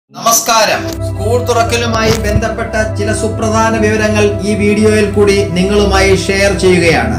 നമസ്കാരം സ്കൂൾ തുറക്കലുമായി ബന്ധപ്പെട്ട ചില സുപ്രധാന വിവരങ്ങൾ ഈ വീഡിയോയിൽ കൂടി നിങ്ങളുമായി ഷെയർ ചെയ്യുകയാണ്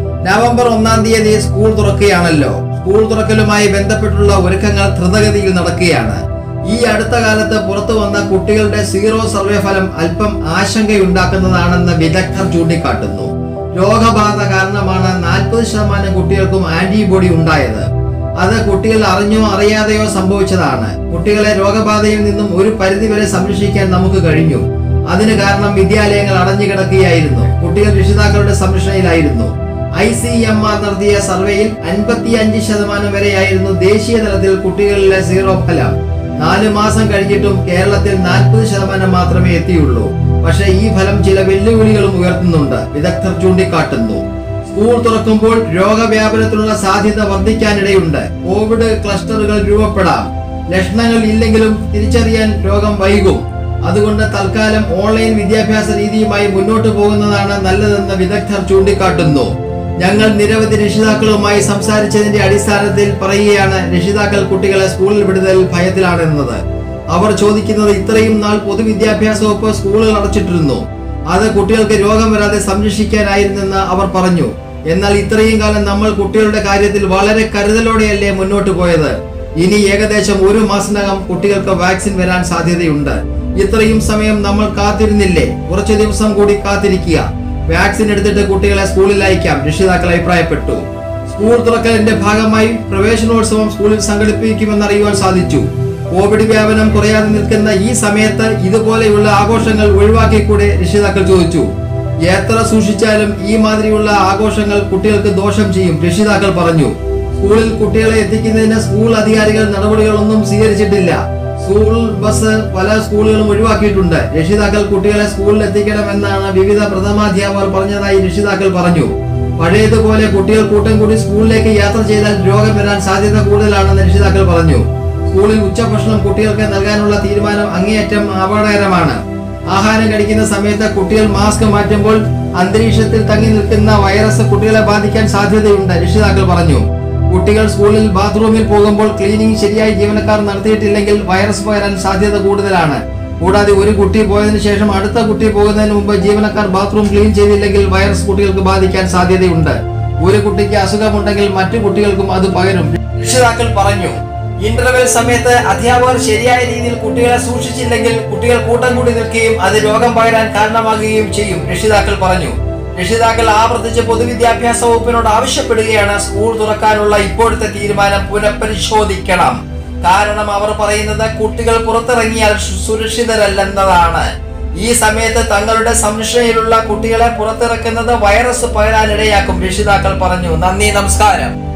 നവംബർ ഒന്നാം തീയതി സ്കൂൾ തുറക്കുകയാണല്ലോ സ്കൂൾ തുറക്കലുമായി ബന്ധപ്പെട്ടുള്ള ഒരുക്കങ്ങൾ ദ്രുതഗതിയിൽ നടക്കുകയാണ് ഈ അടുത്ത കാലത്ത് പുറത്തു വന്ന കുട്ടികളുടെ സീറോ സർവേ ഫലം അല്പം ആശങ്കയുണ്ടാക്കുന്നതാണെന്ന് വിദഗ്ധർ ചൂണ്ടിക്കാട്ടുന്നു രോഗബാധ കാരണമാണ് നാൽപ്പത് ശതമാനം കുട്ടികൾക്കും ആന്റിബോഡി ഉണ്ടായത് അത് കുട്ടികൾ അറിഞ്ഞോ അറിയാതെയോ സംഭവിച്ചതാണ് കുട്ടികളെ രോഗബാധയിൽ നിന്നും ഒരു പരിധിവരെ സംരക്ഷിക്കാൻ നമുക്ക് കഴിഞ്ഞു അതിന് കാരണം വിദ്യാലയങ്ങൾ അടഞ്ഞു കിടക്കുകയായിരുന്നു കുട്ടികൾ രക്ഷിതാക്കളുടെ സംരക്ഷണയിലായിരുന്നു ഐ സി എം ആർ നടത്തിയ സർവേയിൽ അൻപത്തി അഞ്ച് ശതമാനം വരെയായിരുന്നു ദേശീയ തലത്തിൽ കുട്ടികളിലെ സീറോ ഫലം നാല് മാസം കഴിഞ്ഞിട്ടും കേരളത്തിൽ നാൽപ്പത് ശതമാനം മാത്രമേ എത്തിയുള്ളൂ പക്ഷേ ഈ ഫലം ചില വെല്ലുവിളികളും ഉയർത്തുന്നുണ്ട് വിദഗ്ധർ ചൂണ്ടിക്കാട്ടുന്നു സ്കൂൾ തുറക്കുമ്പോൾ രോഗവ്യാപനത്തിനുള്ള സാധ്യത വർദ്ധിക്കാനിടയുണ്ട് കോവിഡ് ക്ലസ്റ്ററുകൾ രൂപപ്പെടാം ലക്ഷണങ്ങൾ ഇല്ലെങ്കിലും തിരിച്ചറിയാൻ രോഗം വൈകും അതുകൊണ്ട് തൽക്കാലം ഓൺലൈൻ വിദ്യാഭ്യാസ രീതിയുമായി മുന്നോട്ട് പോകുന്നതാണ് നല്ലതെന്ന് വിദഗ്ധർ ചൂണ്ടിക്കാട്ടുന്നു ഞങ്ങൾ നിരവധി രക്ഷിതാക്കളുമായി സംസാരിച്ചതിന്റെ അടിസ്ഥാനത്തിൽ പറയുകയാണ് രക്ഷിതാക്കൾ കുട്ടികളെ സ്കൂളിൽ വിടുതൽ ഭയത്തിലാണെന്നത് അവർ ചോദിക്കുന്നത് ഇത്രയും നാൾ പൊതുവിദ്യാഭ്യാസ വകുപ്പ് സ്കൂളുകൾ അടച്ചിട്ടിരുന്നു അത് കുട്ടികൾക്ക് രോഗം വരാതെ സംരക്ഷിക്കാനായിരുന്നെന്ന് അവർ പറഞ്ഞു എന്നാൽ ഇത്രയും കാലം നമ്മൾ കുട്ടികളുടെ കാര്യത്തിൽ വളരെ കരുതലോടെയല്ലേ മുന്നോട്ട് പോയത് ഇനി ഏകദേശം ഒരു മാസത്തിനകം കുട്ടികൾക്ക് വാക്സിൻ വരാൻ സാധ്യതയുണ്ട് ഇത്രയും സമയം നമ്മൾ കാത്തിരുന്നില്ലേ കുറച്ചു ദിവസം കൂടി കാത്തിരിക്കുക വാക്സിൻ എടുത്തിട്ട് കുട്ടികളെ സ്കൂളിൽ അയക്കാം രക്ഷിതാക്കൾ അഭിപ്രായപ്പെട്ടു സ്കൂൾ തുറക്കലിന്റെ ഭാഗമായി പ്രവേശനോത്സവം സ്കൂളിൽ സംഘടിപ്പിക്കുമെന്ന് അറിയുവാൻ സാധിച്ചു കോവിഡ് വ്യാപനം കുറയാതെ നിൽക്കുന്ന ഈ സമയത്ത് ഇതുപോലെയുള്ള ആഘോഷങ്ങൾ ഒഴിവാക്കിക്കൂടെ രക്ഷിതാക്കൾ ചോദിച്ചു എത്ര സൂക്ഷിച്ചാലും ഈ മാതിരിയുള്ള ആഘോഷങ്ങൾ കുട്ടികൾക്ക് ദോഷം ചെയ്യും രക്ഷിതാക്കൾ പറഞ്ഞു സ്കൂളിൽ കുട്ടികളെ എത്തിക്കുന്നതിന് സ്കൂൾ അധികാരികൾ നടപടികളൊന്നും സ്വീകരിച്ചിട്ടില്ല സ്കൂൾ ബസ് പല സ്കൂളുകളും ഒഴിവാക്കിയിട്ടുണ്ട് രക്ഷിതാക്കൾ കുട്ടികളെ സ്കൂളിൽ എത്തിക്കണമെന്നാണ് വിവിധ പ്രഥമാധ്യാപകർ പറഞ്ഞതായി രക്ഷിതാക്കൾ പറഞ്ഞു പഴയതുപോലെ കുട്ടികൾ കൂട്ടം കൂടി സ്കൂളിലേക്ക് യാത്ര ചെയ്താൽ രോഗം വരാൻ സാധ്യത കൂടുതലാണെന്ന് രക്ഷിതാക്കൾ പറഞ്ഞു സ്കൂളിൽ ഉച്ചഭക്ഷണം കുട്ടികൾക്ക് നൽകാനുള്ള തീരുമാനം അങ്ങേയറ്റം അപകടകരമാണ് ആഹാരം കഴിക്കുന്ന സമയത്ത് കുട്ടികൾ മാസ്ക് മാറ്റുമ്പോൾ അന്തരീക്ഷത്തിൽ തങ്ങി നിൽക്കുന്ന വൈറസ് കുട്ടികളെ ബാധിക്കാൻ സാധ്യതയുണ്ട് രക്ഷിതാക്കൾ പറഞ്ഞു കുട്ടികൾ സ്കൂളിൽ ബാത്റൂമിൽ പോകുമ്പോൾ ക്ലീനിങ് ശരിയായി ജീവനക്കാർ നടത്തിയിട്ടില്ലെങ്കിൽ വൈറസ് പകരാൻ സാധ്യത കൂടുതലാണ് കൂടാതെ ഒരു കുട്ടി പോയതിനു ശേഷം അടുത്ത കുട്ടി പോകുന്നതിന് മുമ്പ് ജീവനക്കാർ ബാത്റൂം ക്ലീൻ ചെയ്തില്ലെങ്കിൽ വൈറസ് കുട്ടികൾക്ക് ബാധിക്കാൻ സാധ്യതയുണ്ട് ഒരു കുട്ടിക്ക് അസുഖമുണ്ടെങ്കിൽ മറ്റു കുട്ടികൾക്കും അത് പകരും രക്ഷിതാക്കൾ പറഞ്ഞു ഇന്റർവെൽ സമയത്ത് അധ്യാപകർ ശരിയായ രീതിയിൽ കുട്ടികളെ സൂക്ഷിച്ചില്ലെങ്കിൽ കുട്ടികൾ കൂട്ടം കൂടി നിൽക്കുകയും അത് രോഗം പകരാൻ കാരണമാകുകയും ചെയ്യും രക്ഷിതാക്കൾ പറഞ്ഞു രക്ഷിതാക്കൾ ആവർത്തിച്ച് പൊതുവിദ്യാഭ്യാസ വകുപ്പിനോട് ആവശ്യപ്പെടുകയാണ് സ്കൂൾ തുറക്കാനുള്ള ഇപ്പോഴത്തെ തീരുമാനം പുനഃപരിശോധിക്കണം കാരണം അവർ പറയുന്നത് കുട്ടികൾ പുറത്തിറങ്ങിയാൽ സു- സുരക്ഷിതരല്ലെന്നതാണ് ഈ സമയത്ത് തങ്ങളുടെ സംരക്ഷണയിലുള്ള കുട്ടികളെ പുറത്തിറക്കുന്നത് വൈറസ് പകരാനിടയാക്കും രക്ഷിതാക്കൾ പറഞ്ഞു നന്ദി നമസ്കാരം